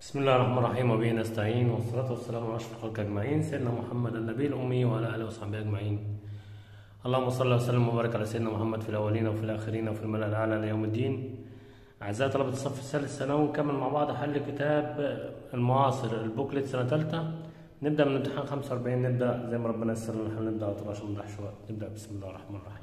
بسم الله الرحمن الرحيم وبه نستعين والصلاة والسلام على أشرف الخلق أجمعين سيدنا محمد النبي الأمي وعلى آله وصحبه أجمعين اللهم صل وسلم وبارك على سيدنا محمد في الأولين وفي الآخرين وفي الملأ الأعلى ليوم الدين أعزائي طلبة الصف الثالث ثانوي نكمل مع بعض حل كتاب المعاصر البوكلت سنة تالتة نبدأ من امتحان 45 نبدأ زي ما ربنا يسر لنا احنا نبدأ على طول عشان ما نضيعش وقت نبدأ بسم الله الرحمن الرحيم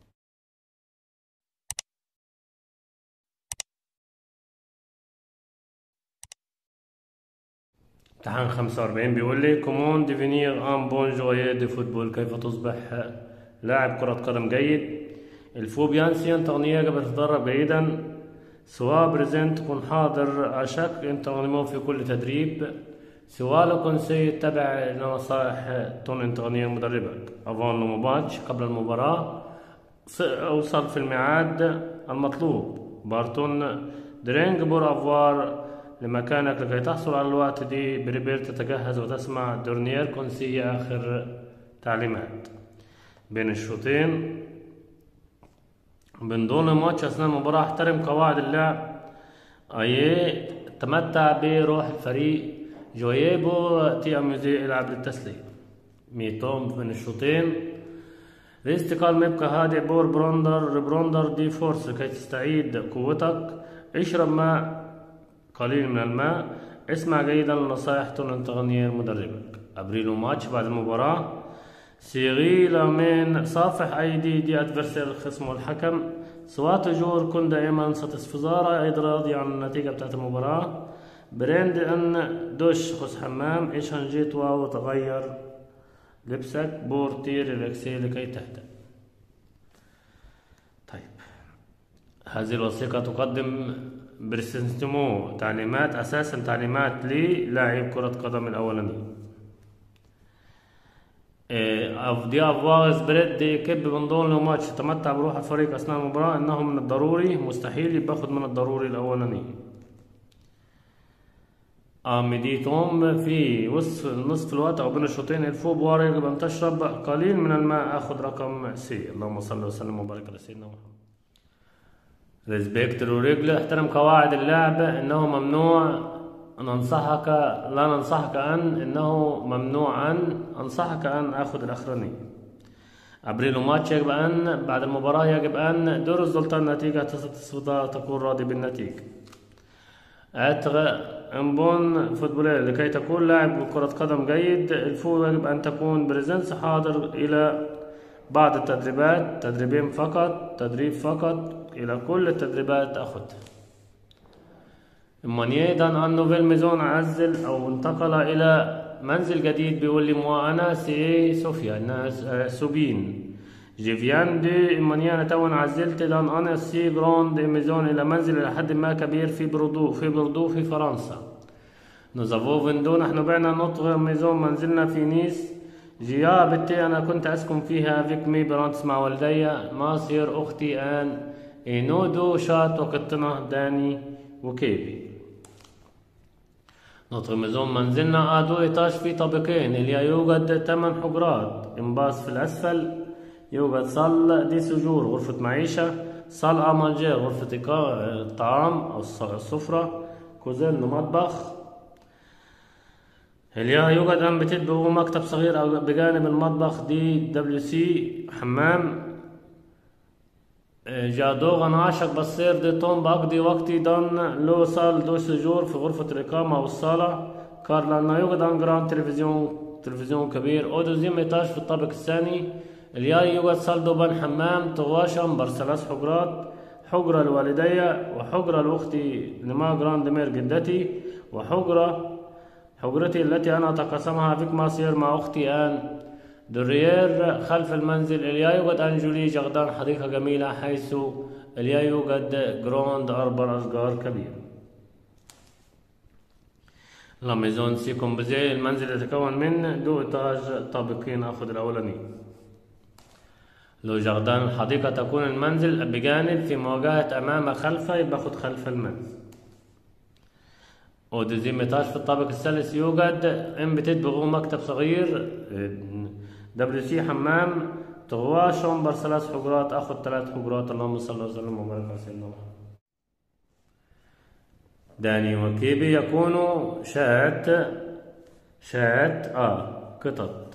امتحان 45 بيقول لي كومون ديفينير ان بون جوير دي فوتبول كيف تصبح لاعب كرة قدم جيد الفو بيانسيان تغنية قبل تتدرب جيدا سواء بريزنت تكون حاضر أشك انتغنيمون في كل تدريب سواء لو كونسي يتبع نصائح تون انتغنية مدربك أفون ماتش قبل المباراة أوصل في الميعاد المطلوب بارتون درينج بور أفوار لمكانك لكي تحصل على الوقت دي بريبير تتجهز وتسمع دورنيير كونسي آخر تعليمات بين الشوطين من دون ماتش أثناء المباراة احترم قواعد اللعب أيه تمتع بروح الفريق جويبو تي أميزي العب للتسلية ميتوم من الشوطين الاستقال مبقى هادئ بور بروندر بروندر دي فورس لكي تستعيد قوتك اشرب ماء قليل من الماء اسمع جيدا لنصائح تون تغنير مدربك ابريلو ماتش بعد المباراة سيغي لامين صافح ايدي دي ادفرسير الخصم والحكم سواء تجور كن دائما ستسفزارة ايد راضي عن النتيجة بتاعت المباراة بريند ان دش خس حمام ايش هنجيت واو تغير لبسك بورتي ريلاكسي لكي تهدأ طيب هذه الوثيقة تقدم برسنتمو تعليمات أساسا تعليمات للاعب كرة قدم الأولاني دي أفواغ بريد دي كب من ضمن ماتش تمتع بروح الفريق أثناء المباراة إنه من الضروري مستحيل يباخد من الضروري الأولاني أمديتهم في وسط نصف الوقت أو بين الشوطين الفوق بوار يجب أن تشرب قليل من الماء أخذ رقم سي اللهم صل وسلم وبارك على سيدنا محمد ريسبكت رجل احترم قواعد اللعب انه ممنوع ان انصحك لا ننصحك ان انه ممنوع ان انصحك ان اخذ الاخراني ابريلو ماتش يجب ان بعد المباراة يجب ان دور السلطان نتيجة تصفى تكون راضي بالنتيجة اتغ امبون فوتبولير لكي تكون لاعب كرة قدم جيد الفو يجب ان تكون بريزنس حاضر الى بعض التدريبات تدريبين فقط تدريب فقط إلى كل التدريبات أخذ مانيه دان أن نوفيل ميزون عزل أو انتقل إلى منزل جديد بيقول لي مو أنا سي صوفيا ناس سوبين جيفيان دي مانيه أنا تون عزلت دان أنا سي جراند ميزون إلى منزل إلى حد ما كبير في بردو في بردو في فرنسا نوزافو فيندو نحن بعنا نطغ ميزون منزلنا في نيس جيا بنتي أنا كنت أسكن فيها فيك مي برانتس مع والدي ماصير أختي آن إينودو شات وقطنا داني وكيبي نطغ مزون منزلنا آدو إيطاج في طابقين اللي يوجد ثمان حجرات انباص في الأسفل يوجد صال دي سجور غرفة معيشة صال أمانجير غرفة الطعام أو السفرة كوزين مطبخ هليا يوجد أن بتدبه مكتب صغير أو بجانب المطبخ دي دبليو سي حمام جادوغ أنا عاشق بصير دي توم بقضي وقتي دون لو صال دو سجور في غرفة الإقامة أو الصالة كار لأنه يوجد أن جران تلفزيون تلفزيون كبير أو دوزيم إيتاج في الطابق الثاني الياي يوجد صال دوبان حمام طواشم برسلاس حجرات حجرة لوالدي وحجرة لأختي لما جراند مير جدتي وحجرة حجرتي التي أنا أتقاسمها فيك مصير مع أختي آن دريير خلف المنزل إليا يوجد أنجولي جغدان حديقة جميلة حيث إليا يوجد جروند أربع أشجار كبيرة لاميزون سي كومبوزي المنزل يتكون من دو إتاج طابقين أخذ الأولاني لو جغدان الحديقة تكون المنزل بجانب في مواجهة أمام خلفه يبقى خد خلف المنزل ودوزيم إيطاج في الطابق الثالث يوجد إن بتدبغوا مكتب صغير دبليو سي حمام تغوا شومبر ثلاث حجرات اخذ ثلاث حجرات اللهم صل وسلم وبارك على سيدنا محمد داني وكيبي يكون شات شات اه قطط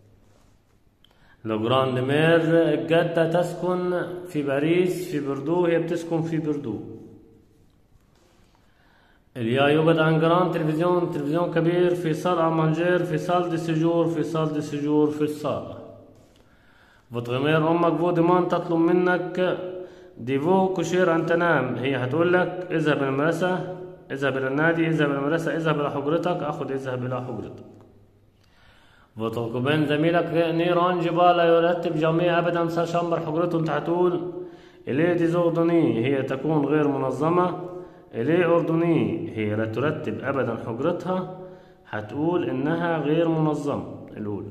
لو جراند مير الجدة تسكن في باريس في بردو هي بتسكن في بردو اليا يوجد عن جران تلفزيون تلفزيون كبير في صالة مانجير في صالة دي سجور في صالة دي سجور في الصالة فوتغمير أمك فو ديمان تطلب منك ديفو كوشير أن تنام هي هتقول لك اذهب إلى المدرسة اذهب إلى النادي اذهب إلى المدرسة اذهب إلى حجرتك أخذ اذهب إلى حجرتك وتركبين زميلك نيران جبال يرتب جميع أبدا سشمبر حجرته أنت هتقول إليه دي زغدني هي تكون غير منظمة إليه أردني هي لا ترتب أبدا حجرتها هتقول إنها غير منظمة الأولى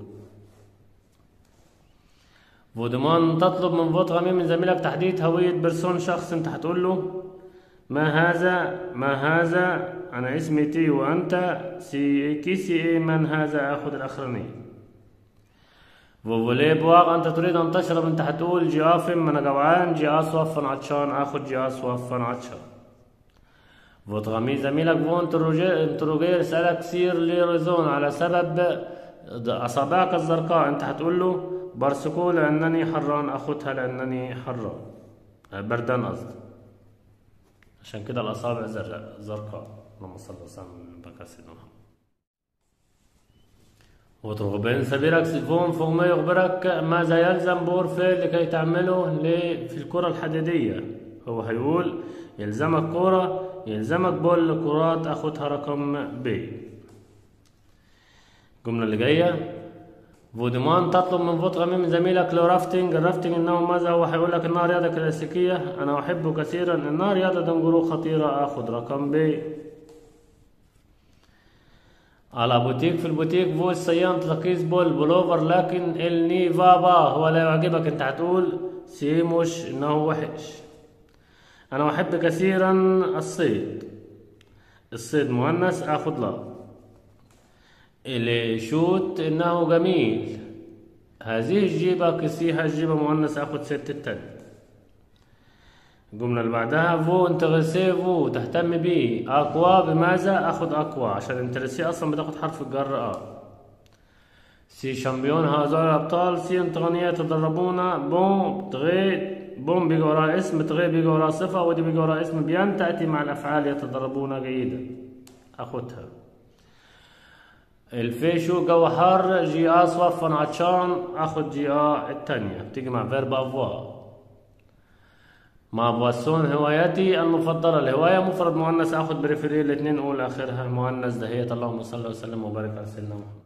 فودمان تطلب من فوت غميم من زميلك تحديد هوية برسون شخص انت هتقول له ما هذا ما هذا انا اسمي تي وانت سي كي سي اي من هذا اخذ الاخراني وفولي بواغ انت تريد ان تشرب انت هتقول جي افم انا جوعان جي اصوفن عطشان اخذ جي اصوفن عطشان وتغمي زميلك فون تروجير يسألك سير لي ريزون على سبب أصابعك الزرقاء أنت هتقول له برسكو لأنني حران أخدها لأنني حران بردان قصدي عشان كده الأصابع زرقاء زرقاء اللهم صل وسلم بك سيدنا محمد وترغبين سبيلك سيفون فوق ما يخبرك ماذا يلزم بورفي لكي تعمله في الكرة الحديدية هو هيقول يلزمك كرة يلزمك بول كرات أخدها رقم ب الجملة اللي جاية فودمان تطلب من فوت غميم من زميلك لو رافتنج الرافتنج انه ماذا هو هيقول لك انها رياضة كلاسيكية انا احبه كثيرا انها رياضة دنجرو خطيرة اخد رقم ب على بوتيك في البوتيك فو السيان تقيس بول بلوفر لكن الني فابا هو لا يعجبك انت هتقول سيموش انه وحش انا احب كثيرا الصيد الصيد مؤنث اخد لا الشوت انه جميل هذه الجيبة كسيها الجيبة مؤنث اخد ست التاني الجملة اللي بعدها فو انترسي فو تهتم بيه اقوى بماذا اخد اقوى عشان انترسي اصلا بتاخد حرف الجر اه سي شامبيون هذول الابطال سي انتغنية يتدربون بون تغي بون بيجي وراء اسم تغي بيجي وراء صفة ودي بيجي وراء اسم بيان تأتي مع الأفعال يتدربون جيدا أخدها الفيشو جو حر جي آ صفن عطشان أخد جي آ التانية بتيجي مع فيرب أفوا مع بواسون هوايتي المفضلة الهواية مفرد مؤنث أخد بريفيري الاتنين أقول آخرها مؤنث دهية اللهم صل وسلم وبارك على سيدنا محمد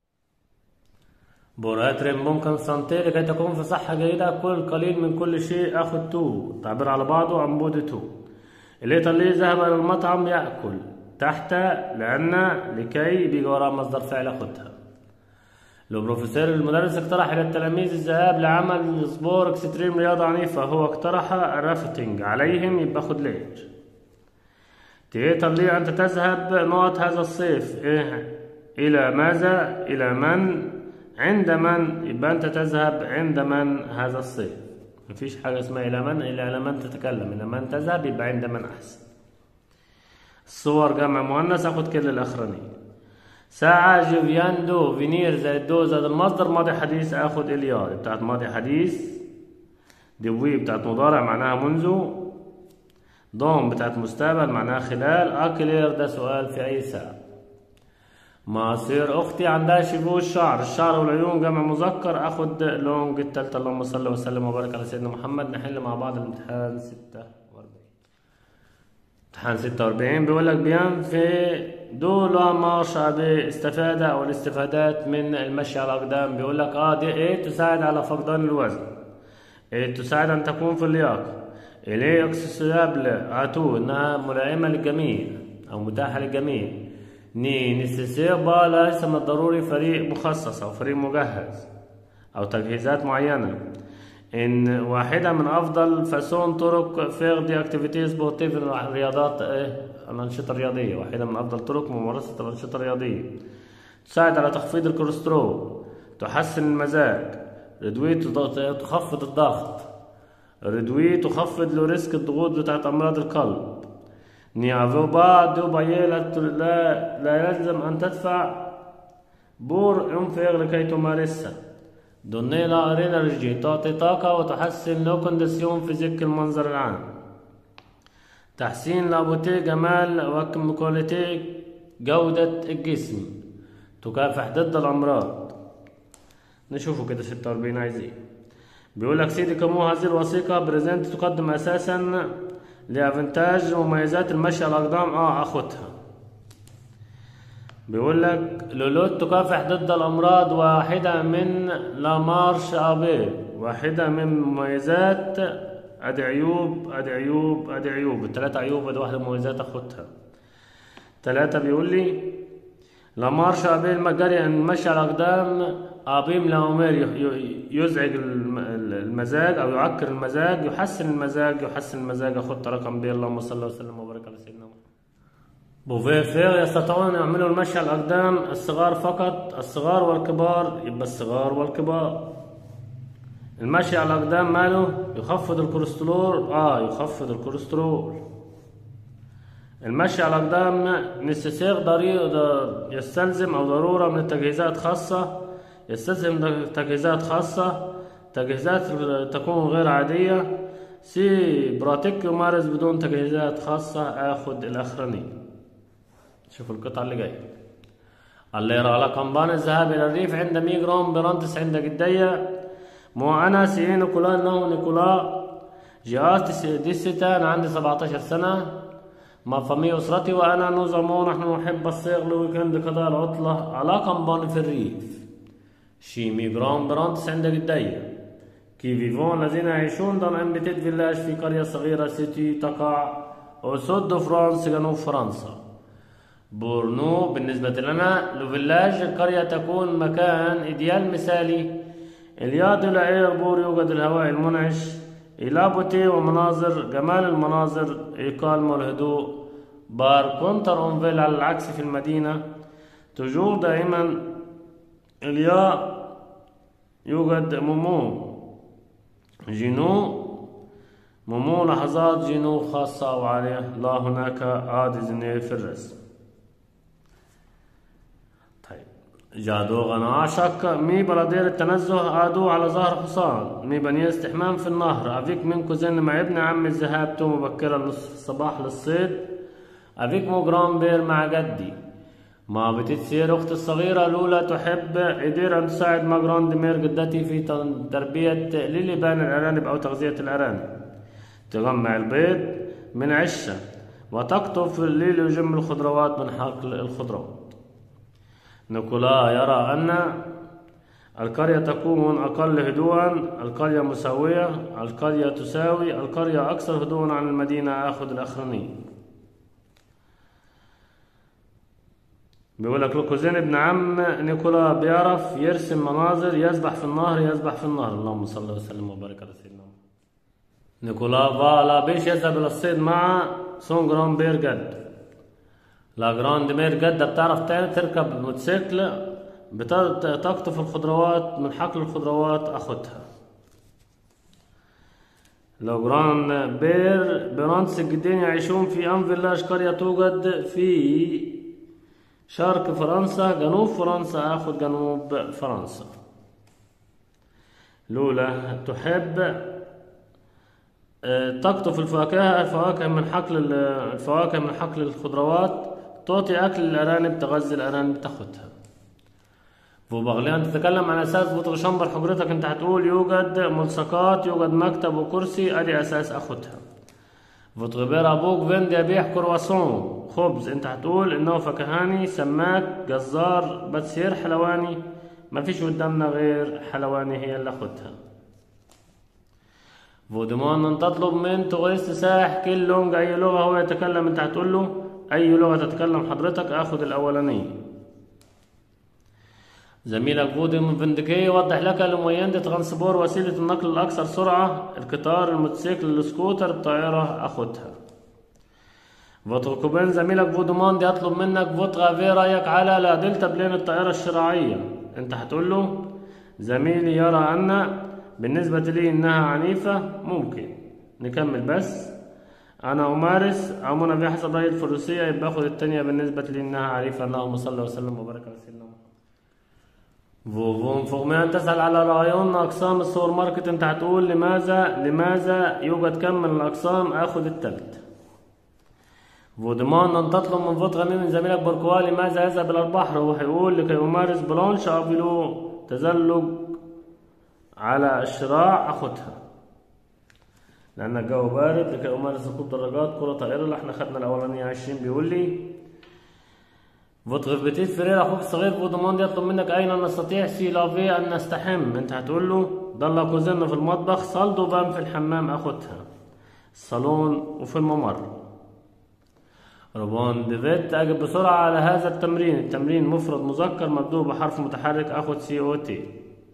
بوراترين ممكن سنتي لكي تكون في صحة جيدة كل قليل من كل شيء أخذ تو تعبير على بعضه عن بود تو الإيطالي ذهب إلى المطعم يأكل تحت لأن لكي بيجي وراء مصدر فعل أخدها لو بروفيسور المدرس اقترح إلى التلاميذ الذهاب لعمل سبور اكستريم رياضة عنيفة هو اقترح الرافتنج عليهم يبقى خد ليش تيتر أنت تذهب نقط هذا الصيف إيه إلى ماذا إلى من عند من يبقى أنت تذهب عند من هذا الصيف مفيش حاجة اسمها إلى من إلا إلى من تتكلم إلى من تذهب يبقى عند من أحسن الصور جمع مؤنث أخد كل الأخرانية ساعة جوفياندو فينير زائد دو زائد المصدر ماضي حديث أخد إليار بتاعت ماضي حديث دوي بتاعت مضارع معناها منذ دوم بتاعت مستقبل معناها خلال أكلير ده سؤال في أي ساعة مصير اختي عندها شبوه الشعر الشعر والعيون جمع مذكر اخد لونج التالتة اللهم صل وسلم وبارك على سيدنا محمد نحل مع بعض الامتحان ستة واربعين امتحان ستة واربعين بيقول لك بيان في دول مارش باستفادة او الاستفادات من المشي على الاقدام بيقول لك اه دي ايه تساعد على فقدان الوزن ايه تساعد ان تكون في اللياقة اليه اكسسوابل اتو انها ملائمة للجميع او متاحة للجميع ني نسيسير با ليس من الضروري فريق مخصص أو فريق مجهز أو تجهيزات معينة إن واحدة من أفضل فاسون طرق فيغ دي أكتيفيتي سبورتيف الرياضات إيه الأنشطة الرياضية واحدة من أفضل طرق ممارسة الأنشطة الرياضية تساعد على تخفيض الكوليسترول تحسن المزاج ردوي تخفض الضغط ردوي تخفض له ريسك الضغوط بتاعت أمراض القلب نيافو با دو بايلة لا, لا يلزم أن تدفع بور انفق لكي تمارسها دوني لا أرينا رجي تعطي طاقة وتحسن لو كونديسيون فيزيك المنظر العام تحسين لابوتي جمال وكواليتي جودة الجسم تكافح ضد الأمراض نشوفوا كده 46 عايز ايه بيقول لك سيدي كمو هذه الوثيقة بريزنت تقدم أساسا لأفنتاج مميزات المشي على الأقدام اه أخدها بيقول لك لولوت تكافح ضد الأمراض واحدة من لامارش أبي واحدة من مميزات أدي عيوب أدي عيوب أدي عيوب التلاتة عيوب أدي واحدة مميزات أخدها تلاتة بيقول لي لامارش أبي المجري أن المشي على الأقدام أبيم لأمير يزعج المزاج أو يعكر المزاج يحسن المزاج يحسن المزاج أخدت رقم بي اللهم صل وسلم وبارك على سيدنا محمد بوفيفير يستطيعون أن يعملوا المشي على الأقدام الصغار فقط الصغار والكبار يبقى الصغار والكبار المشي على الأقدام ماله يخفض الكوليسترول آه يخفض الكوليسترول المشي على الأقدام نسيسير ضرير يستلزم أو ضرورة من التجهيزات خاصة يستلزم تجهيزات خاصة تجهيزات تكون غير عادية سي براتيك يمارس بدون تجهيزات خاصة آخد الأخراني شوفوا القطعة اللي جاية اللي يرى على قمبان الذهاب إلى الريف عند 100 جرام برانتس عند جدية مو أنا سي نيكولا نو نيكولا جاءت دي أنا عندي 17 سنة مع فمي أسرتي وأنا نظام نحن نحب الصيغ لويكند قضاء العطلة على قمبان في الريف شي ميغران برانتس عند جدية كي فيفون الذين يعيشون دون ان بيتيت فيلاج في قرية صغيرة سيتي تقع أسود فرانس جنوب فرنسا بورنو بالنسبة لنا لو فيلاج القرية تكون مكان إديال مثالي الياد العير بور يوجد الهواء المنعش إلى بوتي ومناظر جمال المناظر إيقال والهدوء بار كونتر أونفيل على العكس في المدينة تجور دائما الياء يوجد مومو جنو مومو لحظات جنو خاصة وعالية لا هناك عادز في الرسم طيب جادو غنا شك مي بلدير التنزه عادو على ظهر حصان مي بني استحمام في النهر أفيك من كوزين مع ابن عمي ذهبت مبكرا الصباح للصيد أفيك مو جرام بير مع جدي ما بتتصير أختي الصغيرة لولا تحب قدر أن تساعد ماجران دمير جدتي في تربية للبان الأرانب أو تغذية الأرانب تجمع البيض من عشة وتقطف الليل يجم الخضروات من حقل الخضروات نيكولا يرى أن القرية تكون أقل هدوءا القرية مساوية القرية تساوي القرية أكثر هدوءا عن المدينة أخذ الأخرانيين بيقول لك لوكوزين ابن عم نيكولا بيعرف يرسم مناظر يسبح في النهر يسبح في النهر اللهم صل وسلم وبارك على سيدنا نيكولا فالا بيش يذهب الى الصيد مع سون جران بير جد لا جراند بير جدة بتعرف تركب موتوسيكل بتقطف الخضروات من حقل الخضروات اخدها لو جران بير برانس الجدين يعيشون في ان فيلاج قرية توجد في شرق فرنسا جنوب فرنسا اخذ جنوب فرنسا لولا تحب تقطف الفواكه الفواكه من حقل الفواكه من حقل الخضروات تعطي اكل الارانب تغذي الارانب تاخدها فوبغليان تتكلم على اساس بوتغشمبر حضرتك انت هتقول يوجد ملصقات يوجد مكتب وكرسي ادي اساس اخدها فوتغبير ابوك فين يبيع كرواسون خبز انت هتقول انه فكهاني سماك جزار بس غير حلواني ما فيش قدامنا غير حلواني هي اللي اخدها فودمان ان تطلب من توريست سائح كل لونج اي لغة هو يتكلم انت هتقول له اي لغة تتكلم حضرتك اخد الاولانية زميلك فودي من فندكي يوضح لك لمويندة ترانسبور وسيلة النقل الأكثر سرعة القطار الموتوسيكل السكوتر الطائرة أخدها فوتوكوبين زميلك فودوموند يطلب منك فوت غافي رايك على لا دلتا بلين الطائرة الشراعية انت هتقول له زميلي يرى ان بالنسبة لي انها عنيفة ممكن نكمل بس أنا أمارس عموما بحسب رأي الفروسية يبقى أخد التانية بالنسبة لي إنها عريفة اللهم صل وسلم وبارك على سيدنا محمد فوفون فوق تسأل على رأيون أقسام السوبر ماركت أنت هتقول لماذا لماذا يوجد كم من الأقسام آخد التالت فودمان أن تطلب من فوت غميم من زميلك بركوا لماذا يذهب إلى البحر هو هيقول لكي يمارس بلانش أفيلو تزلج على الشراع أخدها لأن الجو بارد لكي أمارس ركوب دراجات كرة طائرة اللي احنا خدنا الأولانية عشرين بيقول لي فوتغ بتيت فرير أخوك الصغير فودمان يطلب منك أين نستطيع سي لافي أن نستحم أنت هتقول له ضل كوزينة في المطبخ صلدو بام في الحمام أخدها الصالون وفي الممر ربان ديفيت أجب بسرعة على هذا التمرين التمرين مفرد مذكر مبدوء بحرف متحرك أخد سي أو تي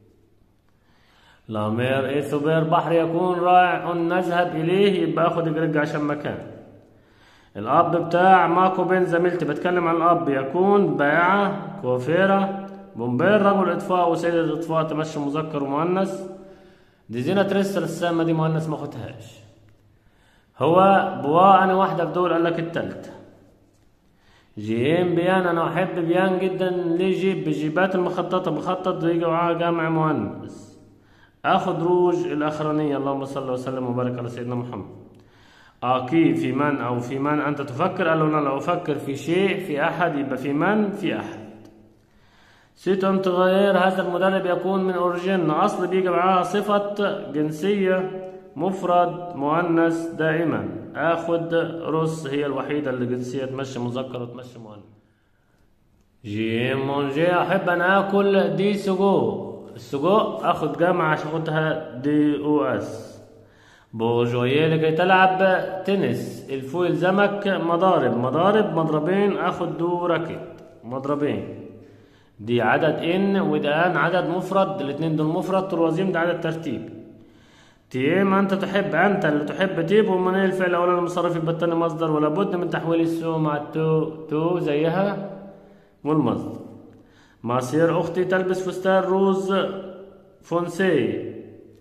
لامير إيه سوبر بحر يكون رائع نذهب إليه يبقى أخد جريج عشان مكان الأب بتاع ماكو بين زميلتي بتكلم عن الأب يكون بائعة كوافيرة بومبير رجل إطفاء وسيدة إطفاء تمشي مذكر ومؤنث دي زينة ترس السامة دي مؤنث ما خدهاش هو بوا أنا واحدة بدول قال لك التالتة جيم بيان أنا أحب بيان جدا ليه جيب بجيبات المخططة بخطط يجي معاها جامع مؤنث اخذ روج الاخرانيه اللهم صل وسلم وبارك على سيدنا محمد اكيد في من او في من انت تفكر قال له انا لو افكر في شيء في احد يبقى في من في احد سيت ان تغير هذا المدرب يكون من اوريجين اصل بيجي معاها صفه جنسيه مفرد مؤنث دائما اخد رص هي الوحيده اللي جنسيه تمشي مذكر وتمشي مؤنث جي مونجي احب ان اكل دي سجو السجق اخد جامعة عشان اخدها دي او اس بورجوية لكي تلعب تنس الفو يلزمك مضارب مضارب مضربين اخد دو راكت مضربين دي عدد ان وده ان عدد مفرد الاتنين دول مفرد تروازيم ده عدد ترتيب تيم انت تحب انت اللي تحب تجيب ومن الفعل الاولاني المصرف يبقى التاني مصدر ولا بد من تحويل السو مع التو تو زيها والمصدر مصير أختي تلبس فستان روز فونسي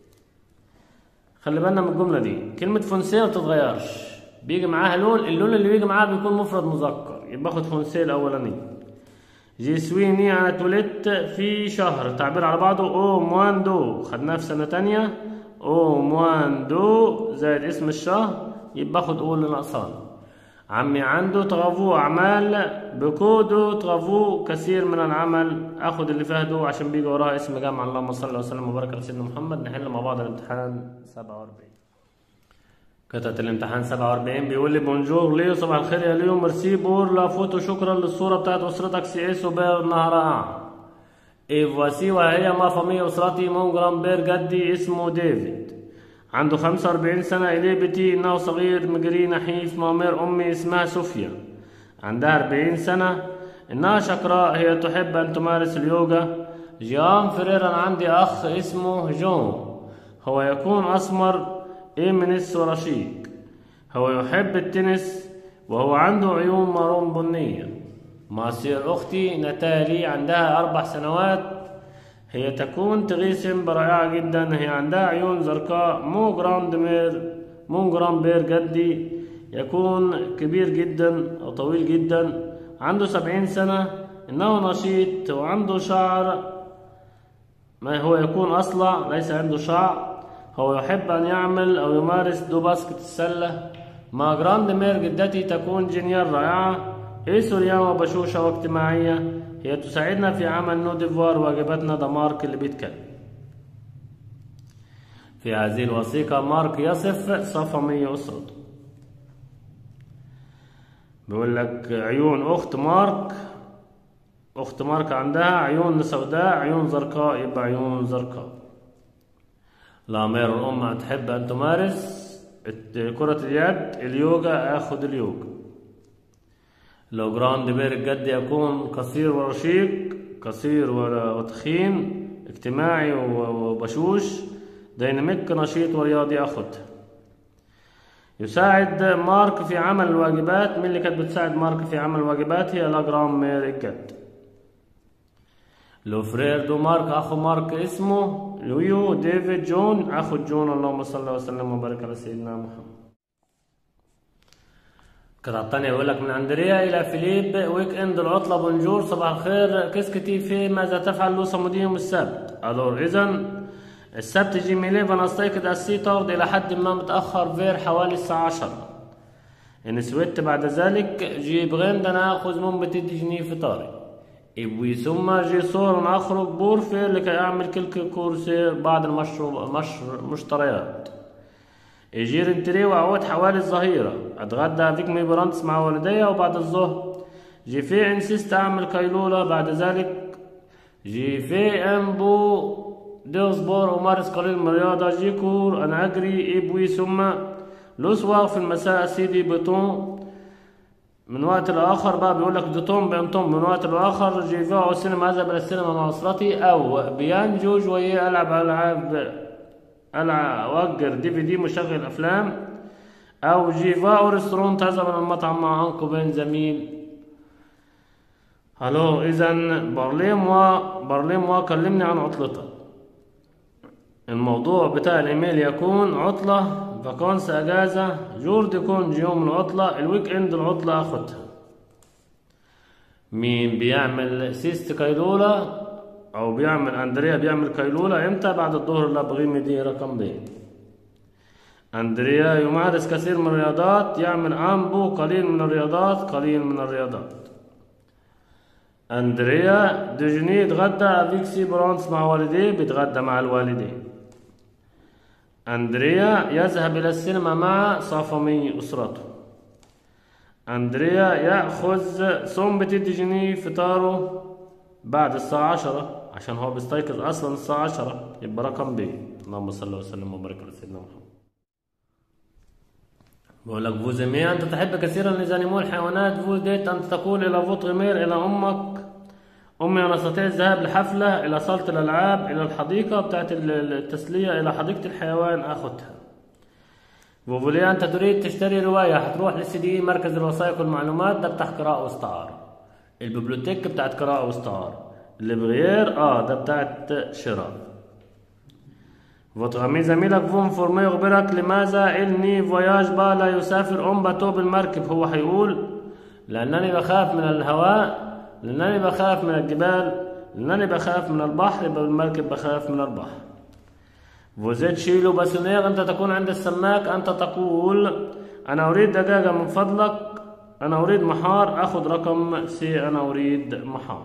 خلي بالنا من الجملة دي كلمة فونسي ما بتتغيرش بيجي معاها لون اللون اللي بيجي معاها بيكون مفرد مذكر يبقى اخد فونسي الأولاني جي سويني أنا اتولدت في شهر تعبير على بعضه أو موان دو خدناه في سنة تانية أو موان دو زائد اسم الشهر يبقى اخد أول لنقصان عمي عنده تغافو أعمال بكودو تغافو كثير من العمل أخد اللي فيها دو عشان بيجي وراها اسم جامعة اللهم صل وسلم وبارك على سيدنا محمد نحل مع بعض الامتحان 47 كتبت الامتحان 47 بيقول لي بونجور ليو صباح الخير يا ليو ميرسي بور لا فوتو شكرا للصورة بتاعت أسرتك سي اس وبير انها رائعة اي فواسي وهي ما فمي أسرتي مون جرام بير جدي اسمه ديفيد عنده خمسة وأربعين سنة إليه بتي إنه صغير مجري نحيف مامير أمي اسمها صوفيا عندها أربعين سنة إنها شقراء هي تحب أن تمارس اليوغا جيان فريرا عندي أخ اسمه جون هو يكون أسمر إيمنس ورشيق هو يحب التنس وهو عنده عيون مارون بنية مصير أختي نتالي عندها أربع سنوات هي تكون تغيسم برائعة جدا هي عندها عيون زرقاء مو جراند مير مو جرام بير جدي يكون كبير جدا أو طويل جدا عنده سبعين سنة إنه نشيط وعنده شعر ما هو يكون أصلع ليس عنده شعر هو يحب أن يعمل أو يمارس دو باسكت السلة مع جراند مير جدتي تكون جنيال رائعة إيه سوريان وبشوشة واجتماعية هي تساعدنا في عمل نو ديفوار واجباتنا ده مارك اللي بيتكلم في هذه الوثيقة مارك يصف صفة مية أسرته بيقول لك عيون أخت مارك أخت مارك عندها عيون سوداء عيون زرقاء يبقى عيون زرقاء الأمير الأم تحب أن تمارس كرة اليد اليوغا آخد اليوغا لو جراند بير الجد يكون قصير ورشيق قصير وتخين اجتماعي وبشوش ديناميك نشيط ورياضي أخد يساعد مارك في عمل الواجبات مين اللي كانت بتساعد مارك في عمل الواجبات هي لاجرام مير الجد لو فرير دو مارك أخو مارك اسمه لويو ديفيد جون أخو جون اللهم صل وسلم وبارك على سيدنا محمد القطعة الثانية بيقول لك من أندريا إلى فيليب ويك إند العطلة بونجور صباح الخير كيسكتي في ماذا تفعل لو صمودي يوم السبت ألور إذا السبت جي ميلي فأنا أستيقظ السيتارد إلى حد ما متأخر فير حوالي الساعة عشرة إن سويت بعد ذلك جي بغند أنا آخذ من بتدجني فطاري إبوي ثم جي صور أخرج بورفي لكي أعمل كل كورسي بعض المشروب مشر مشتريات يجير انتري وأعود حوالي الظهيرة أتغدى فيك مي برانتس مع والدي وبعد الظهر جي في انسيست أعمل قيلولة بعد ذلك جي في أمبو دو سبور أمارس قليل من الرياضة جي كور أنا أجري إبوي ثم لو في المساء سيدي بطون من وقت لآخر بقى بيقول لك دوتون بينطون من وقت لآخر جي في السينما أذهب إلى السينما مع أسرتي أو بينجو شوية ألعب ألعاب ألعب أوجر دي في دي مشغل أفلام أو جيفا أو ريستورون تذهب إلى المطعم مع أنكو بين زميل ألو إذا بارلي موا بارلي موا كلمني عن عطلتك الموضوع بتاع الإيميل يكون عطلة فاكونس اجازة جورد يكون يوم العطلة الويك اند العطلة اخدها مين بيعمل سيست كايلولا او بيعمل اندريا بيعمل كايلولا امتى بعد الظهر لا بغي دي رقم ب اندريا يمارس كثير من الرياضات يعمل امبو قليل من الرياضات قليل من الرياضات اندريا دجني يتغدى فيكسي برونس مع والديه بيتغدى مع الوالدين أندريا يذهب إلى السينما مع صافمي أسرته أندريا يأخذ صوم بتدي فطاره بعد الساعة عشرة عشان هو بيستيقظ أصلا الساعة عشرة يبقى رقم ب اللهم صل وسلم وبارك على سيدنا محمد بقول لك فوزيمي أنت تحب كثيرا لزانيمو الحيوانات فوز ديت أنت تقول إلى فوت غمير إلى أمك أمي أنا أستطيع الذهاب لحفلة إلى صالة الألعاب إلى الحديقة بتاعت التسلية إلى حديقة الحيوان أخدها وفولي أنت تريد تشتري رواية هتروح للسي دي مركز الوثائق والمعلومات ده بتاع قراءة واستعارة الببليوتيك بتاعت قراءة واستعارة البغير اه ده بتاعت شراء وتغمي زميلك فون فورمي يخبرك لماذا إلني فواياج با لا يسافر أم باتو بالمركب هو هيقول لأنني بخاف من الهواء لأنني بخاف من الجبال لأنني بخاف من البحر يبقى بالمركب بخاف من البحر فوزيت شيلو باسونير أنت تكون عند السماك أنت تقول أنا أريد دجاجة من فضلك أنا أريد محار أخذ رقم سي أنا أريد محار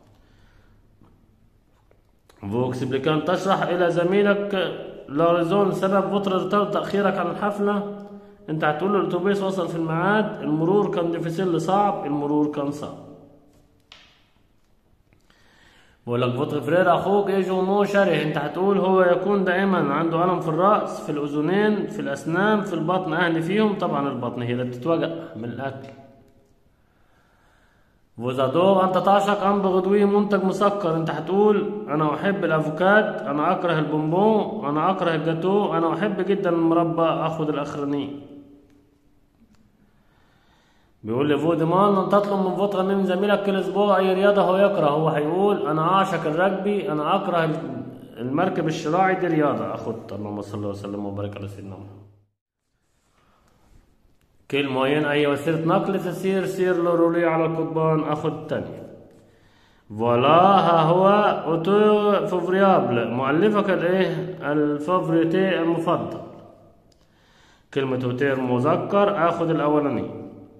فوكس بليكان تشرح إلى زميلك لاريزون سبب فترة تأخيرك عن الحفلة أنت هتقول له الأتوبيس وصل في الميعاد المرور كان ديفيسيل صعب المرور كان صعب بقول لك فوت فرير اخوك ايجو مو شره انت هتقول هو يكون دائما عنده الم في الراس في الاذنين في الاسنان في البطن اهلي فيهم طبعا البطن هي اللي بتتوجع من الاكل وزادو انت تعشق ام بغدوي منتج مسكر انت هتقول انا احب الافوكاد انا اكره البونبون انا اكره الجاتو انا احب جدا المربى اخذ الاخراني بيقول لي فودمان ان تطلب من فترة من زميلك كل اسبوع اي رياضة هو يكره هو هيقول انا اعشق الرجبي انا اكره المركب الشراعي دي رياضة اخد اللهم صل وسلم وبارك على سيدنا محمد كل معين اي وسيلة نقل تسير سير لورولي على القضبان اخد التانية فوالا ها هو اوتو فوفريابل مؤلفك الايه الفافوريتي المفضل كلمة اوتير مذكر اخد الاولاني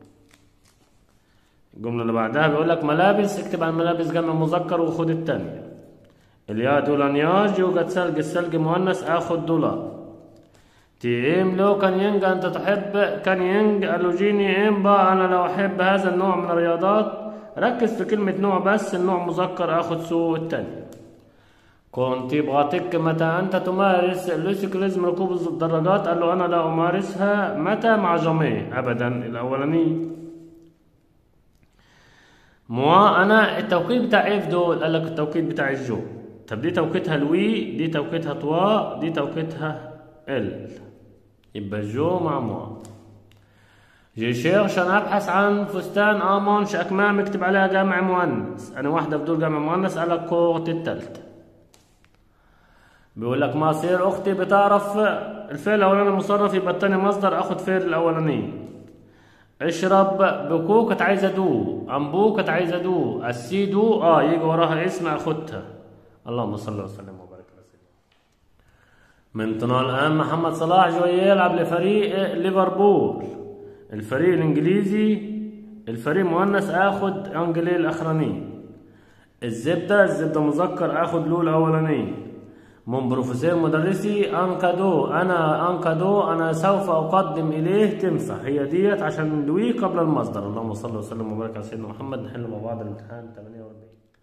الجملة اللي بعدها بيقول لك ملابس اكتب عن ملابس جمع مذكر وخد التانية اليا دولانياج يوجد ثلج الثلج مؤنث اخد دولار تي ام لو كان ينج انت تحب كان ينج الوجيني ام با انا لو احب هذا النوع من الرياضات ركز في كلمة نوع بس النوع مذكر اخد سو التانية كنت بغاتك متى انت تمارس اللوسيكليزم ركوب الدراجات قال له انا لا امارسها متى مع جميع ابدا الاولاني موا انا التوقيت بتاع اف دول قال لك التوقيت بتاع الجو طب دي توقيتها الوي دي توقيتها توا دي توقيتها ال يبقى جو مع موا جي شيرش انا ابحث عن فستان امونش اكمام اكتب عليها جامع مؤنث انا واحده بدور جامع مؤنث قال لك كورت التالتة بيقول لك مصير اختي بتعرف الفعل الاولاني مصرف يبقى التاني مصدر اخد فعل الاولاني اشرب بكو كانت عايزة دو أمبو كانت عايزة دو السي دو اه يجي وراها اسم أخدها اللهم صل وسلم وبارك على سيدنا من طنال الآن محمد صلاح جاي يلعب لفريق ليفربول الفريق الإنجليزي الفريق مؤنث آخد أنجلي الأخراني الزبدة الزبدة مذكر آخد له الأولاني من بروفيسور مدرسي أنكادو أنا أنكادو أنا سوف أقدم إليه تمسح هي ديت عشان لوي قبل المصدر اللهم صل وسلم وبارك على سيدنا محمد نحل مع بعض الامتحان 48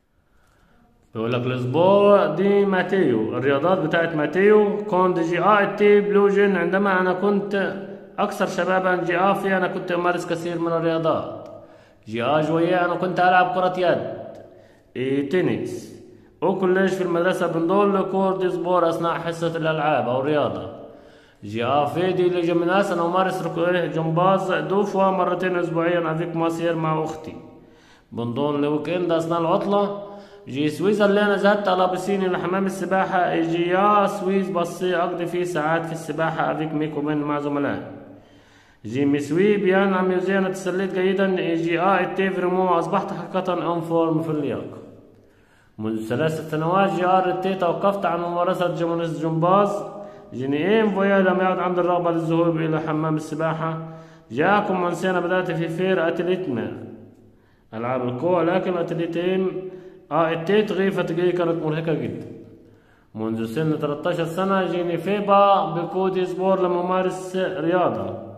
بيقول لك الاسبوع دي ماتيو الرياضات بتاعت ماتيو كون جي اه تي بلوجن عندما انا كنت اكثر شبابا جي اه في انا كنت امارس كثير من الرياضات جي اه جوية انا كنت العب كرة يد إيه تنس وكلش في المدرسة بنضل كور دي سبور اثناء حصة الالعاب او الرياضة جي اه فيدي لجمناس انا امارس ركوع جمباز دو فوا مرتين اسبوعيا افيك ماسير مع اختي بنضل لويكند اثناء العطلة جي سويس اللي انا ذهبت على بسيني لحمام السباحة جي يا سويس بصي اقضي فيه ساعات في السباحة افيك ميك وبين مع زملائي جي مسوي بيان عم يوزينا تسليت جيدا جي اه التيفرمو اصبحت حقيقة ان فورم في اللياقة منذ ثلاث سنوات جي ار التي توقفت عن ممارسة جمناز جمباز جنيين فويا لم يعد عندي الرغبة للذهاب إلى حمام السباحة جاءكم من سنة بدأت في فير أتليتما ألعاب القوى لكن أتليتين اه التيت غيفة جاي كانت مرهقة جدا منذ سن 13 سنة جيني فيبا بكودي سبور لممارس رياضة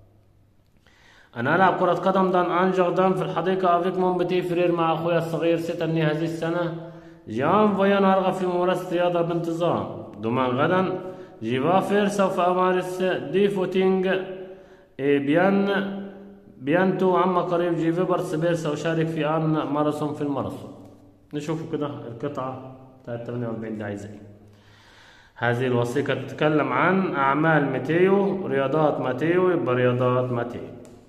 أنا ألعب كرة قدم دان أنجر دان في الحديقة أفيك مون بتي فرير مع أخويا الصغير ستني هذه السنة جان فيان أرغب في ممارسة رياضة بانتظام دومان غدا جيفافير سوف أمارس دي فوتينج إيه بيان بيانتو عما قريب جي فيبر سبير سأشارك في آن ماراثون في الماراثون نشوف كده القطعة بتاعت 48 دي عايزة ايه هذه الوثيقة تتكلم عن أعمال ماتيو رياضات ماتيو يبقى رياضات ماتيو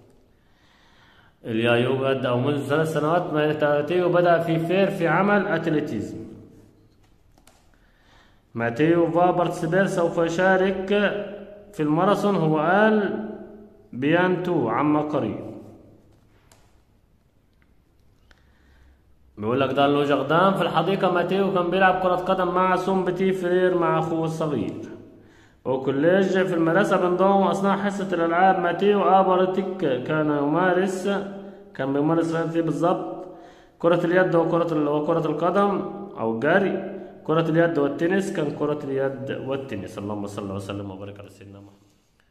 اللي يوجد أو منذ ثلاث سنوات ماتيو بدأ في فير في عمل أتليتيزم ماتيو فابرت سبير سوف يشارك في الماراثون هو قال بيانتو عما قريب بيقول لك ده له جغدان في الحديقة ماتيو كان بيلعب كرة قدم مع سوم بتي فرير مع أخوه الصغير وكوليج في المدرسة بنضم أثناء حصة الألعاب ماتيو آبرتك كان يمارس كان بيمارس رياضة بالظبط كرة اليد وكرة وكرة القدم أو الجري كرة اليد والتنس كان كرة اليد والتنس اللهم صل وسلم وبارك على سيدنا محمد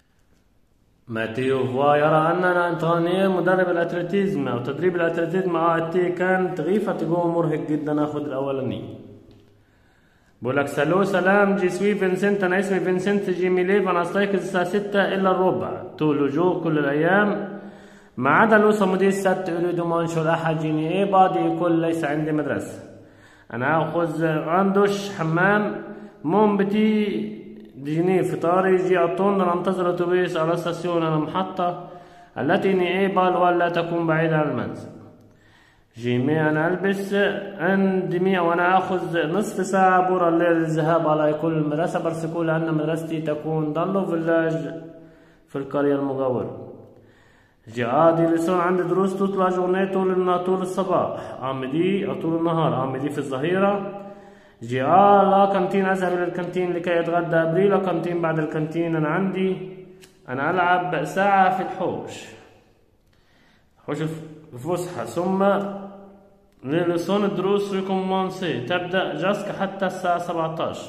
ماتيو فوا يرى أننا انترانير مدرب الأتلتيزم أو تدريب الأتلتيزم اه تي كان تغيفة تقوم مرهق جدا أخذ الأولاني بقول لك سلو سلام جي سوي فينسنت أنا اسمي فينسنت جيمي ليف أنا أستيقظ الساعة ستة إلا الربع طول وجوه كل الأيام ما عدا لوسا مدير السبت أريد منشر أحد جيني إيه بعض يقول ليس عندي مدرسة أنا أخذ عندش حمام مون بتي ديني فطاري جي أطون أنتظر أتوبيس على ستاسيون المحطة التي نيبال ولا تكون بعيدة عن المنزل جيمي أنا ألبس عندي وأنا أخذ نصف ساعة بورا الليل للذهاب على كل المدرسة برسكو لأن مدرستي تكون ضلو فيلاج في القرية المجاورة جي عادي لسان عندي دروس تطلع جورنيه طول طول الصباح عمدي طول النهار عمدي في الظهيرة جي آه لا كانتين أذهب إلى الكانتين لكي أتغدى أبري لا كانتين بعد الكانتين أنا عندي أنا ألعب ساعة في الحوش حوش الفسحة ثم للسون الدروس ريكومونسي تبدأ جاسك حتى الساعة 17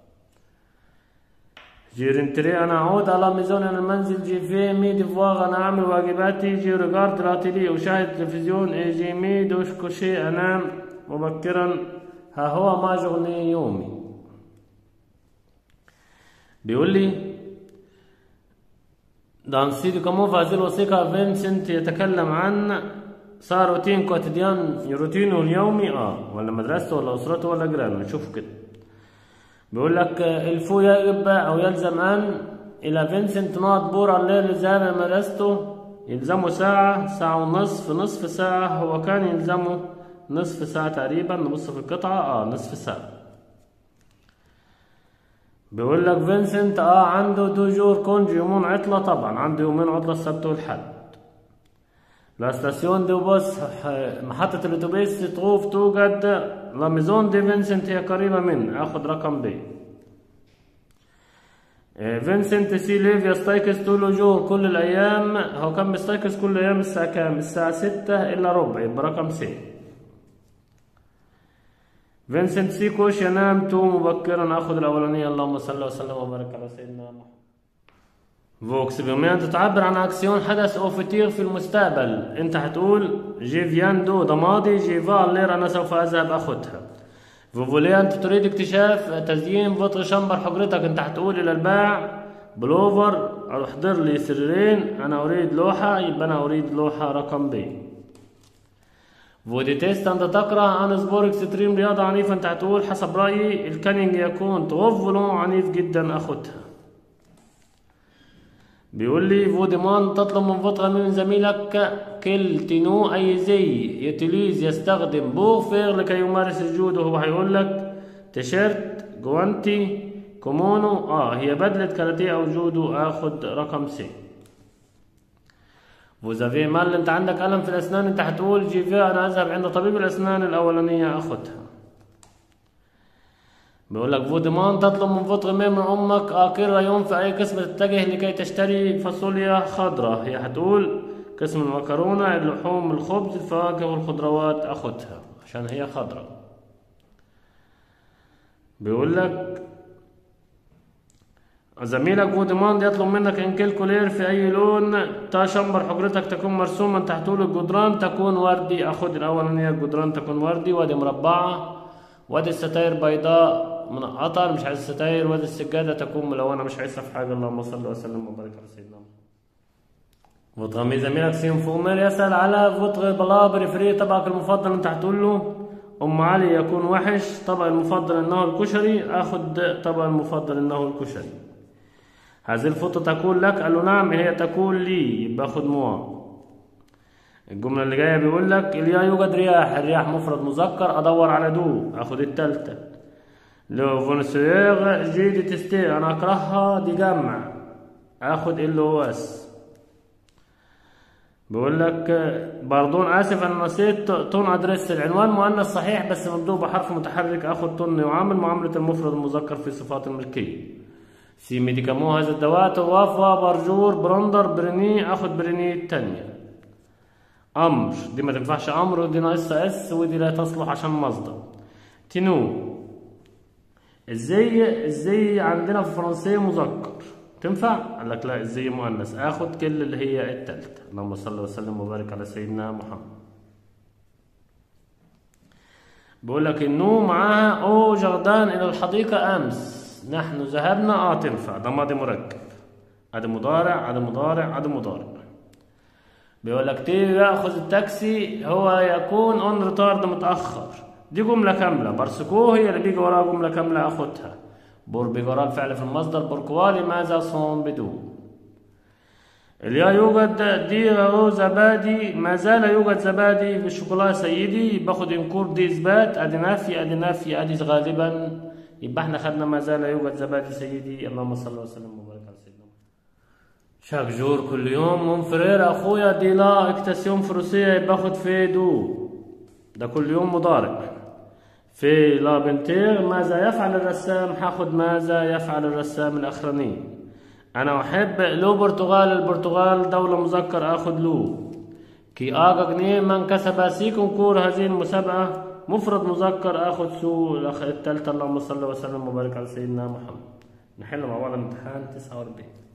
جي رنتري أنا أعود على ميزان المنزل جي في مي ديفواغ أنا أعمل واجباتي جي ريغارد لاتيلي أشاهد تلفزيون إي جي مي دوش كوشي أنام مبكرا ها هو ما شغلي يومي بيقول لي دانسيدي كمو في هذه الوثيقة فينسنت يتكلم عن صار روتين كوتيديان روتينه اليومي اه ولا مدرسته ولا اسرته ولا جيرانه نشوف كده بيقول لك الفو يجب او يلزم ان الى فينسنت نقط بورا الليل لذهاب مدرسته يلزمه ساعة ساعة ونصف نصف ساعة هو كان يلزمه نصف ساعة تقريبا نبص في القطعة اه نصف ساعة بيقول لك فينسنت اه عنده دو جور كونج يومين عطلة طبعا عنده يومين عطلة السبت والحد لا ستاسيون دو بوس محطة الأتوبيس تروف توجد لا ميزون دي فينسنت هي قريبة من آخد رقم ب إيه، فينسنت سي ليف يستيقظ طول الوجوه كل الأيام هو كان بيستيقظ كل أيام الساعة كام؟ الساعة ستة إلا ربع يبقى رقم سي فينسنت سيكوش ينام تو مبكرا اخذ الاولانيه اللهم صل وسلم وبارك على سيدنا محمد فوكس بيوميا تعبر عن اكسيون حدث او فطير في المستقبل انت هتقول جي فيان دو ده ماضي جي فالير انا سوف اذهب اخذها فوفولي انت تريد اكتشاف تزيين فطر شمبر حجرتك انت هتقول الى الباع بلوفر احضر لي سريرين انا اريد لوحه يبقى انا اريد لوحه رقم بي ودي تيست انت تقرا عن سبور اكستريم رياضه عنيفه انت هتقول حسب رايي الكانينج يكون توفلون عنيف جدا اخدها بيقول لي فوديمان تطلب من فترة من زميلك كل تينو أي زي يتليز يستخدم بوفير لكي يمارس الجودو هو هيقول لك تيشيرت جوانتي كومونو اه هي بدلة كاراتيه أو جودو آخد رقم سي وزافي مال انت عندك ألم في الأسنان انت هتقول جيفي أنا أذهب عند طبيب الأسنان الأولانية أخدها بيقول لك فودمان تطلب من فطر من أمك آخر يوم في أي قسم تتجه لكي تشتري فاصوليا خضراء هي هتقول قسم المكرونة اللحوم الخبز الفواكه والخضروات أخدها عشان هي خضراء بيقول لك زميلك فوديماند يطلب منك ان كالكولير في اي لون تا شمبر حجرتك تكون مرسوما تحت طول الجدران تكون وردي اخد الاولانية الجدران تكون وردي وادي مربعة وادي الستاير بيضاء منقطة مش عايز الستاير وادي السجادة تكون ملونة مش عايز في حاجة اللهم صل وسلم وبارك على سيدنا فوتغمي زميلك سيم فومير يسأل على فوتغ بلا بريفري طبقك المفضل انت هتقول له ام علي يكون وحش طبق المفضل انه الكشري اخد طبق المفضل انه الكشري هذه الفوطة تقول لك قال له نعم هي تقول لي يبقى خد موا الجملة اللي جاية بيقول لك اليا يوجد رياح الرياح مفرد مذكر ادور على دو اخد التالتة لو فونسيغ جي دي تستي انا اكرهها دي جمع اخد ال او اس بيقول لك باردون اسف انا نسيت تون ادريس العنوان مؤنث صحيح بس مبدوء بحرف متحرك اخد تون يعامل معاملة المفرد المذكر في صفات الملكية سي ميديكامو هذا الدواء توافى برجور برندر بريني اخد بريني التانية امر دي ما تنفعش امر ودي ناقصة اس ودي لا تصلح عشان مصدر تنو الزي الزي عندنا في الفرنسية مذكر تنفع؟ قال لك لا الزي مؤنث اخد كل اللي هي التالتة اللهم صل وسلم وبارك على سيدنا محمد بيقول لك النو معاها او جردان الى الحديقة امس نحن ذهبنا اه تنفع ده ماضي مركب ادي مضارع ادي مضارع ادي مضارع بيقول لك تي ياخذ التاكسي هو يكون اون ريتارد متاخر دي جمله كامله بارسكو هي اللي بيجي وراها جمله كامله اخدها بور بيجي وراها الفعل في المصدر بوركوا لماذا صوم بدون اليا يوجد دي او زبادي ما زال يوجد زبادي في الشوكولاته سيدي باخد انكور دي اثبات ادي نافي ادي نافي ادي غالبا يبقى احنا خدنا ما زال يوجد زبادي سيدي اللهم صل وسلم وبارك على سيدنا شاك جور كل يوم مون فرير اخويا دي لا اكتاسيون فروسية باخد في دو ده كل يوم مضارع في لا بنتير ماذا يفعل الرسام هاخد ماذا يفعل الرسام الاخراني انا احب لو برتغال البرتغال دولة مذكر اخد لو كي اغا جنيه من كسب سيكون كور هذه المسابقة مفرد مذكر اخد سو التالتة اللهم صل وسلم وبارك على سيدنا محمد نحل مع بعض امتحان 49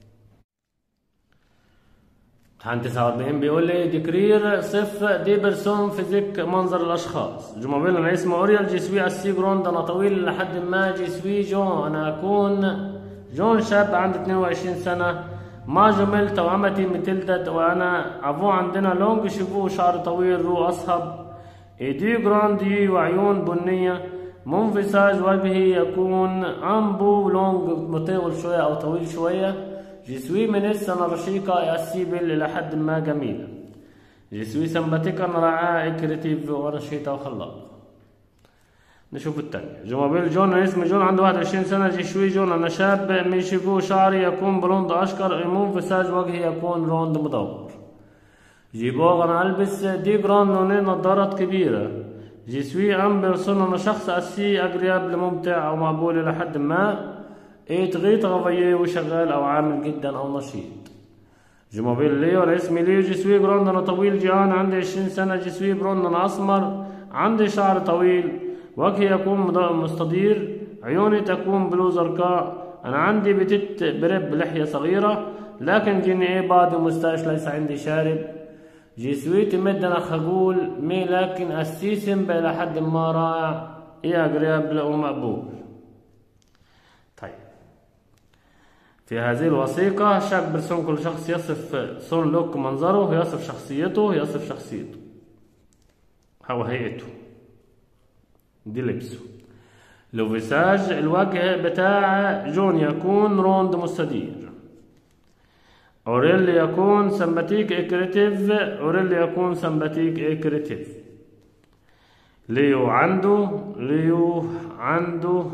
امتحان 49 بيقول لي ديكرير صف دي برسوم فيزيك منظر الاشخاص جمابيل انا اسمي اوريال جي سوي اسي جروند انا طويل لحد ما جي سوي جون انا اكون جون شاب عندي 22 سنة ما جمل توأمتي متلدد وانا افو عندنا لونج شيفو شعر طويل رو اصهب ايدي جراندي وعيون بنية منفساج وجهي يكون امبو لونج مطول شوية او طويل شوية جسوي من السنة رشيقة السيبل الى حد ما جميلة جسوي سمباتيكا رعاء كريتيف ونشيطة وخلاق نشوف التانية جوابيل جون اسمي جون عنده 21 سنة جيشوي جون أنا شاب من شيفو شعري يكون بلوند أشقر منفساج وجهي يكون روند مدور جي بوغ أنا ألبس دي جران نونين نظارات كبيرة جي سوي أم بيرسون أنا شخص أسي أجريابل ممتع أو مقبول إلى حد ما إيه تغي تغفيه وشغال أو عامل جدا أو نشيط جموبيل ليو أنا اسمي ليو جسوي جروند أنا طويل جيان عندي عشرين سنة جسوي جروند أنا أسمر عندي شعر طويل وجهي يكون مستدير عيوني تكون بلو زرقاء أنا عندي بتت برب لحية صغيرة لكن جيني إيه بعد مستاش ليس عندي شارب جسوي تمد أنا خجول مي لكن أسيسم إلى حد ما رائع إيه أقرب ومقبول طيب في هذه الوثيقة شاك برسون كل شخص يصف سون لوك منظره يصف شخصيته يصف شخصيته أو هيئته دي لبسه لو فيساج الوجه بتاع جون يكون روند مستدير أوريل يكون سمباتيك إكريتيف أوريل يكون سمباتيك إكريتيف ليو عنده ليو عنده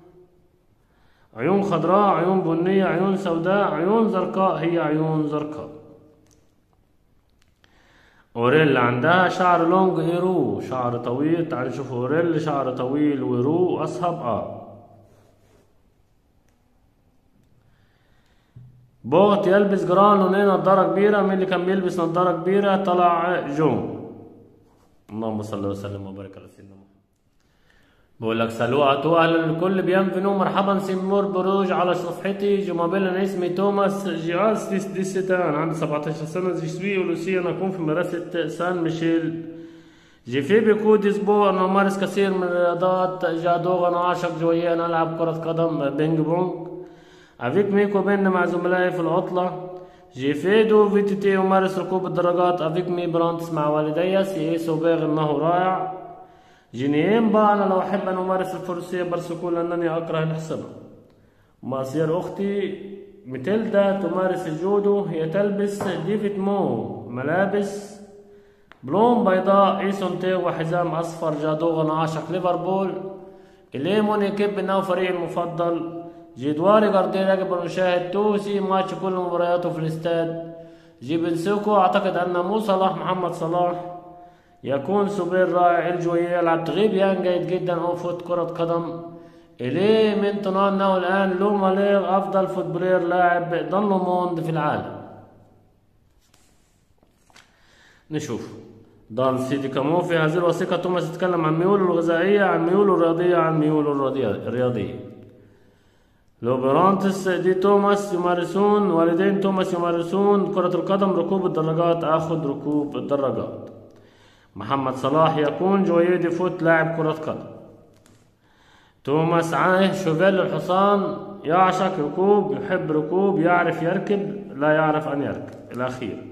عيون خضراء عيون بنية عيون سوداء عيون زرقاء هي عيون زرقاء أوريل عندها شعر لونج هيرو شعر طويل تعال نشوف أوريل شعر طويل ويرو أصهب آه بوغت يلبس جران لونين نضارة كبيرة مين اللي كان بيلبس نضارة كبيرة طلع جون اللهم صل وسلم وبارك على سيدنا محمد بقول لك سلوعة أهلا الكل بينفنوا مرحبا سيمور بروج على صفحتي جمابيل أنا اسمي توماس جياس ديس ديستان عندي 17 سنة جي سوي ولوسي أنا أكون في مدرسة سان ميشيل جي في بيكود أسبوع أنا أمارس كثير من الرياضات جادوغ أنا أعشق جوية أنا ألعب كرة قدم بينج بونج أفيك ميكو بين مع زملائي في العطلة جي فيدو في تي تي أمارس ركوب الدراجات أفيك مي برانتس مع والدي سي سوبيغ إنه رائع جينيين بقى أنا لو أحب أن أمارس الفروسية برسكول لأنني أكره الحصنة مصير أختي متلدا تمارس الجودو هي تلبس ديفيد مو ملابس بلون بيضاء ايسونتي وحزام أصفر جادوغ عاشق ليفربول إليمون يكب إنه فريقي المفضل جدواري جاردينا قبل نشاهد توسي ماتش كل مبارياته في الاستاد جيبنسوكو أعتقد أن مو صلاح محمد صلاح يكون سوبر رائع الجوية يلعب تغيب يان جيد جدا أو فوت كرة قدم إليه من تنانه الآن لو ماليغ أفضل فوتبولير لاعب ضل موند في العالم نشوف ضال سيدي كامو في هذه الوثيقة توماس يتكلم عن ميوله الغذائية عن ميوله الرياضية عن ميوله الرياضية لو برانتس دي توماس يمارسون والدين توماس يمارسون كرة القدم ركوب الدراجات أخذ ركوب الدراجات محمد صلاح يكون جويه دي فوت لاعب كرة قدم توماس عايش شوفيل الحصان يعشق ركوب يحب ركوب يعرف يركب لا يعرف أن يركب الأخير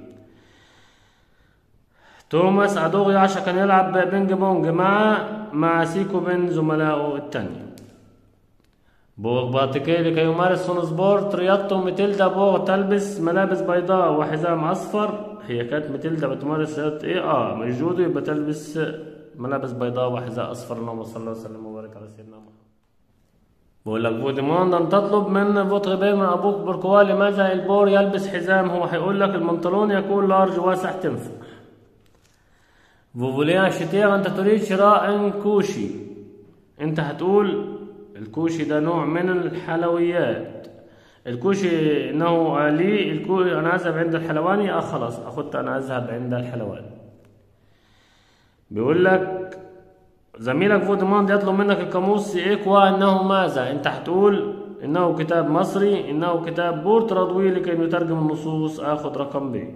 توماس أدوغ يعشق أن يلعب بينج بونج مع مع سيكو بين زملائه التانية بوغ باتيكي لكي يمارس سون سبورت رياضته متلدا بوغ تلبس ملابس بيضاء وحزام أصفر هي كانت متلدا بتمارس رياضة إيه آه من جودو يبقى تلبس ملابس بيضاء وحذاء أصفر اللهم صل وسلم وبارك على سيدنا محمد بقول لك فوديموند أن تطلب من فوتغبير من أبوك بركوا لماذا البور يلبس حزام هو هيقول لك البنطلون يكون لارج واسع تنفع فوفوليان شتير أنت تريد شراء كوشي أنت هتقول الكوشي ده نوع من الحلويات الكوشي انه لي الكوشي انا اذهب عند الحلواني اه خلاص اخذت انا اذهب عند الحلواني بيقول لك زميلك فودمان يطلب منك القاموس ايكوا انه ماذا انت هتقول انه كتاب مصري انه كتاب بورت رضوي لكي يترجم النصوص اخذ رقم ب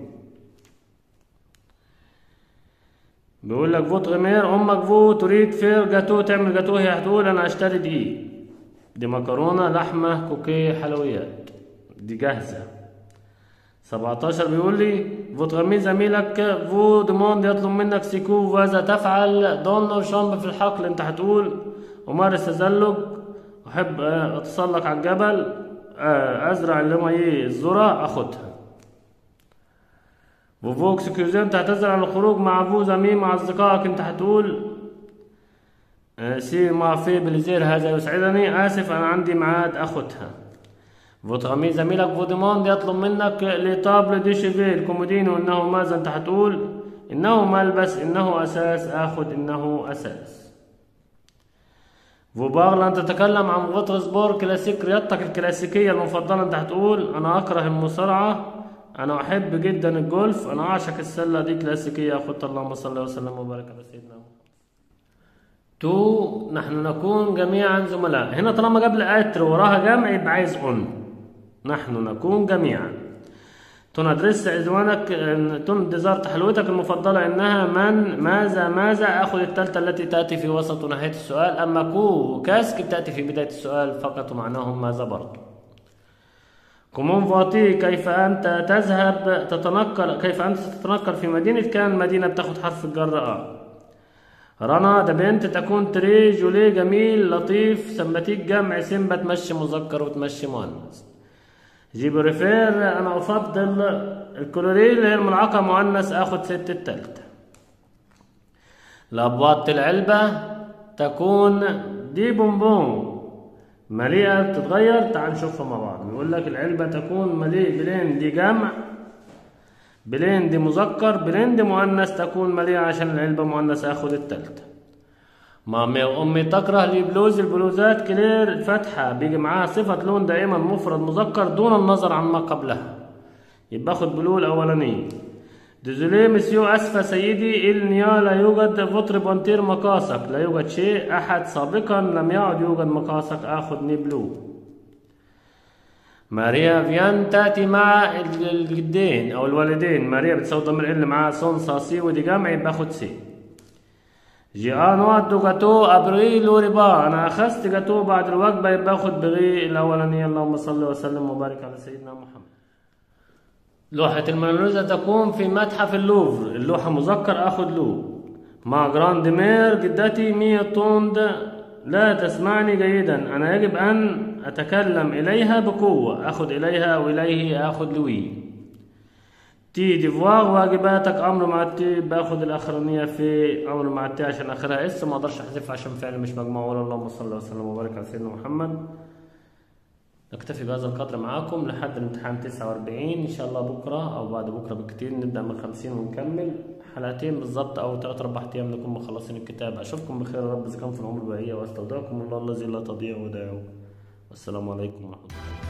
بيقول لك فوت غمير امك فو تريد فير جاتو تعمل جاتو هي هتقول انا اشتري دقيق دي مكرونة لحمة كوكيه حلويات دي جاهزة 17 بيقول لي فوتغمي زميلك فو دوموند يطلب منك سيكو ماذا تفعل دون شامب في الحقل انت هتقول امارس تزلج احب اتسلق على الجبل ازرع اللي هو ايه الذرة اخدها وفوق سكيوزي انت هتزرع الخروج مع فو زميل مع اصدقائك انت هتقول سي ما في بليزير هذا يسعدني آسف أنا عندي ميعاد أخذها votre ami زميلك vous demande يطلب منك لتابل دي شيفي الكومودينو انه ماذا انت هتقول انه ملبس انه اساس اخد انه اساس فوبار لن تتكلم عن فوتر سبور كلاسيك رياضتك الكلاسيكية المفضلة انت هتقول انا اكره المصارعة انا احب جدا الجولف انا اعشق السلة دي كلاسيكية اخوة اللهم صل وسلم وبارك على سيدنا محمد تو نحن نكون جميعا زملاء هنا طالما قبل اتر وراها جمع يبقى عايز ان نحن نكون جميعا تون ادرس عنوانك تون ديزارت حلوتك المفضلة انها من ماذا ماذا اخذ التالتة التي تأتي في وسط ونهاية السؤال اما كو كاسك تأتي في بداية السؤال فقط ومعناهم ماذا برضو كومون فاتي كيف انت تذهب تتنقل كيف انت تتنقل في مدينة كان مدينة بتاخد حرف الجر اه رنا ده بنت تكون تري جولي جميل لطيف سمباتيك جمع سمبا تمشي مذكر وتمشي مؤنث جيبريفير انا افضل الكلوري اللي هي الملعقة مؤنث اخد ست التالتة لابواط العلبة تكون دي بونبون مليئة بتتغير تعال نشوفها مع بعض بيقول لك العلبة تكون مليء بلين دي جمع بلين دي مذكر بلين دي مؤنث تكون مليئة عشان العلبة مؤنث اخد التالتة مامي وامي تكره لي بلوز البلوزات كلير فتحة بيجي معاها صفة لون دائما مفرد مذكر دون النظر عن ما قبلها يبقى اخد بلو الاولانية ديزولي مسيو اسفة سيدي النيا لا يوجد فوتر بونتير مقاسك لا يوجد شيء احد سابقا لم يعد يوجد مقاسك اخد ني بلو ماريا فيان تأتي مع الجدين أو الوالدين ماريا بتساوي ضمير ال معاها صون صاصي ودي جمع يبقى خد سي جي انوات دو جاتو ابريل وربا انا اخذت جاتو بعد الوجبه يبقى اخد بغي الاولانيه اللهم صل وسلم وبارك على سيدنا محمد لوحة الموناليزا تكون في متحف اللوفر اللوحة مذكر اخد لو مع جراند مير جدتي مية طوند لا تسمعني جيدا انا يجب ان اتكلم اليها بقوة اخد اليها واليه اخد لوي تي ديفوار واجباتك امر مع التي باخد الاخرانيه في امر مع التي عشان اخرها اس ما اقدرش احذفها عشان فعل مش مجموع ولا اللهم صل وسلم وبارك على سيدنا محمد نكتفي بهذا القدر معاكم لحد الامتحان 49 ان شاء الله بكره او بعد بكره بكتير نبدا من 50 ونكمل حلقتين بالظبط او 3 4 ايام نكون مخلصين الكتاب اشوفكم بخير يا رب اذا كان في العمر بقيه واستودعكم الله الذي لا تضيع ودائعه والسلام عليكم ورحمه الله